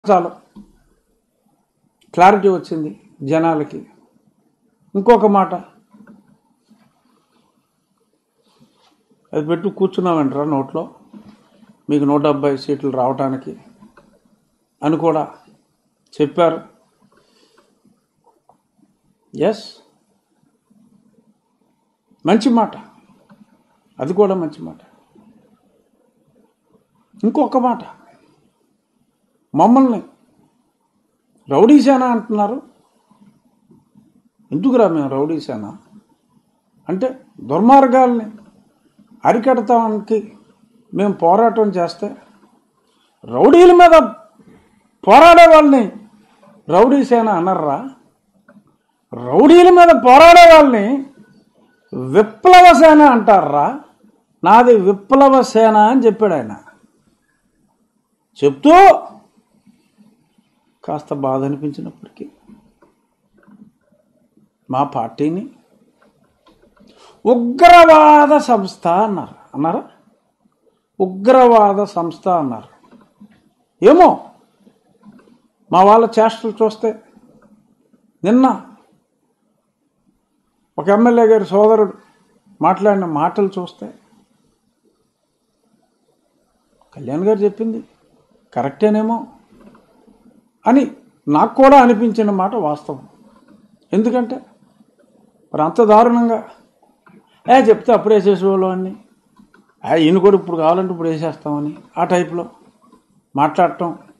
చాలు క్లారిటీ వచ్చింది జనాలకి ఇంకొక మాట అది పెట్టు కూర్చున్నామంటారా నోట్లో మీకు నూట డెబ్బై సీట్లు రావటానికి అని కూడా చెప్పారు ఎస్ మంచి మాట అది కూడా మంచి మాట ఇంకొక మాట మమ్మల్ని రౌడీ సేన అంటున్నారు ఎందుకురా మేము రౌడీ సేన అంటే దుర్మార్గాల్ని అరికడతానికి మేము పోరాటం చేస్తే రౌడీల మీద పోరాడే వాళ్ళని రౌడీ సేన అనర్రా రౌడీల మీద పోరాడే వాళ్ళని విప్లవ సేన అంటారా నాది విప్లవ సేన అని చెప్పాడు ఆయన చెప్తూ కాస్త బాధ అనిపించినప్పటికీ మా పార్టీని ఉగ్రవాద సంస్థ అన్నారు అన్నారా ఉగ్రవాద సంస్థ అన్నారు ఏమో మా వాళ్ళ చేష్టలు చూస్తే నిన్న ఒక ఎమ్మెల్యే గారి సోదరుడు మాట్లాడిన మాటలు చూస్తే కళ్యాణ్ గారు చెప్పింది కరెక్టేనేమో అని నాకు కూడా అనిపించిన మాట వాస్తవం ఎందుకంటే మరి అంత దారుణంగా ఏ చెప్తే అప్పుడు వేసేసేవాళ్ళు అన్ని ఈయన కూడా ఇప్పుడు కావాలంటే ఇప్పుడు వేసేస్తామని ఆ టైప్లో మాట్లాడటం